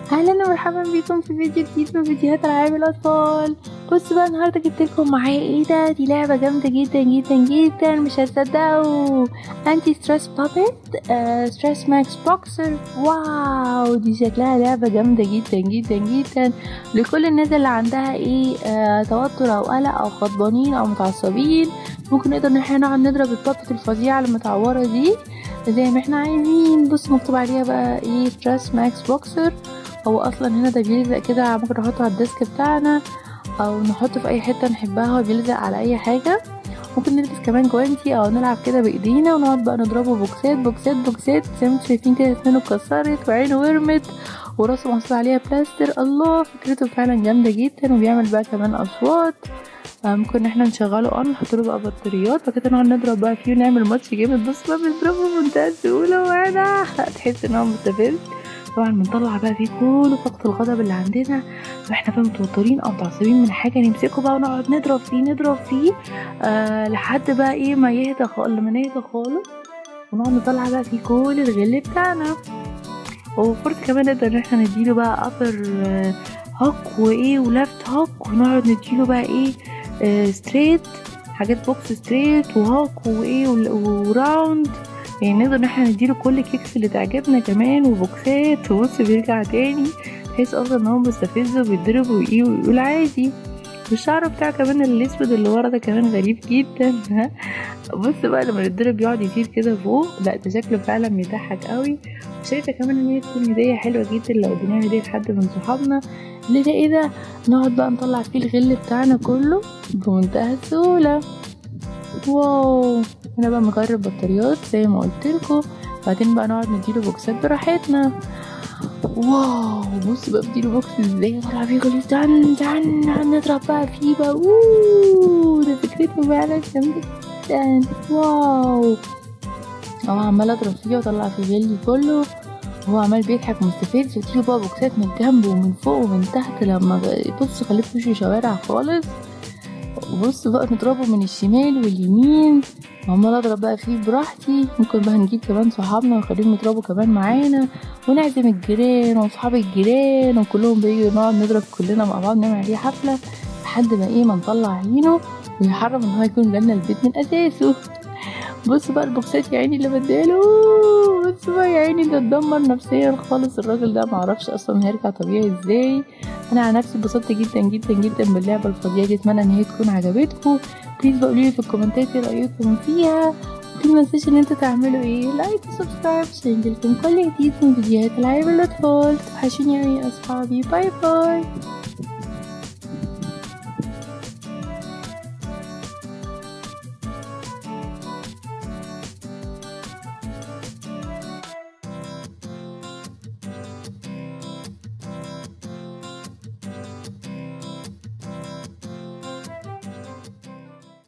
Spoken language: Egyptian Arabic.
اهلا ومرحبا بكم في فيديو جديد من فيديوهات العاب الاطفال بصوا بقى النهارده جبت لكم معايا ايه ده دي لعبه جامده جدا جدا جدا مش هتصدقوا انتي ستريس بابت ستريس ماكس بوكسر واو دي شكلها لعبه جامده جدا جدا جدا لكل الناس اللي عندها ايه آه توتر او قلق او غضبانين او متعصبين ممكن نقدر ان احنا نقعد نضرب البابت الفظيعه المتعوره دي زي ما احنا عايزين بص مكتوب عليها بقى ايه ستريس ماكس بوكسر هو اصلا هنا ده بيلزق كده ممكن نحطه على الديسك بتاعنا او نحطه في اي حته نحبها هو بيلزق على اي حاجه ممكن نلبس كمان جوانتي او نلعب كده بايدينا ونقعد بقى نضربه بوكسات بوكسات بوكسات زي ما انتم شايفين كده اسنانه اتكسرت وعينه ورمت وراسه محطوط عليها بلاستر الله فكرته فعلا جامده جدا وبيعمل بقى كمان اصوات ممكن ان احنا نشغله اون نحط له بقى بطاريات وكده نقعد نضرب بقى فيه ونعمل ماتش جامد بص بقى بنضربه بمنتهى السهوله وانا تحس ان هو مستفز طبعا بنطلع بقى فيه كل طاقة الغضب اللي عندنا واحنا بقى متوترين او متعصبين من حاجة نمسكه بقى ونقعد نضرب فيه نضرب فيه آه لحد بقى ايه ما يهدى خالص لما يهدى خالص ونقعد نطلع بقى فيه كل الغل بتاعنا وفرصة كمان نقدر ان احنا نديله بقى ابر هوك وايه ولفت هوك ونقعد نديله بقى ايه آه ستريت حاجات بوكس ستريت وهوك وايه وراوند يعني نقدر ان احنا نديله كل كيكس اللي تعجبنا كمان وبوكسات وبص بيرجع تاني تحس اصلا ان هو مستفز وبيتضرب وايه ويقول عادي والشعر بتاعه كمان الاسود اللي ورا ده كمان غريب جدا بص بقى لما يتضرب يقعد يطير كده فوق لا ده شكله فعلا بيضحك قوي وشايفه كمان ان هي تكون هديه حلوه جدا لو اديناها هديه لحد من صحابنا اللي ده ايه ده نقعد بقى نطلع فيه الغل بتاعنا كله بمنتهى السهوله واو هنا بقى نغير بطاريات زي ما قلت لكم بعدين بقى نقعد نديله بوكسات براحتنا واو بص بقى بديله بوكس ازاي طلع فيه غليظ دعن دعن نضرب بقى فيه بقى اوه ده فكرته فعلا جامدة جدا واو اهو عمال اضرب فيه واطلع فيه غلي كله هو عمال بيضحك مستفز وتيجي بقى بوكسات من الجنب ومن فوق ومن تحت لما بص خليه في وشه شوارع خالص بص بقى نضربه من الشمال واليمين وعمال اضرب بقى فيه براحتي ممكن بقى نجيب كمان صحابنا ونخليهم يضربوا كمان معانا ونعزم الجيران وصحاب الجيران وكلهم بيجوا نقعد نضرب كلنا مع بعض نعمل عليه حفله لحد ما ايه ما نطلع عينه ويحرم ان هو يكون جالنا البيت من اساسه بص بقى البوكسات يا عيني اللي بداله بص بقى يا عيني ده اتدمر نفسيا خالص الراجل ده معرفش اصلا هيرجع طبيعي ازاي انا عن نفسي اتبسطت جدا جدا جدا باللعبه الفظيعه دي اتمنى ان هي تكون عجبتكم بليز بقى قولولي في الكومنتات ايه رايكم فيها بليز متنسوش ان انتوا تعملوا ايه لايك وسبسكرايب عشان يجيلكم كل جديد من فيديوهات العاب الاطفال توحشوني اوي يا اصحابي باي باي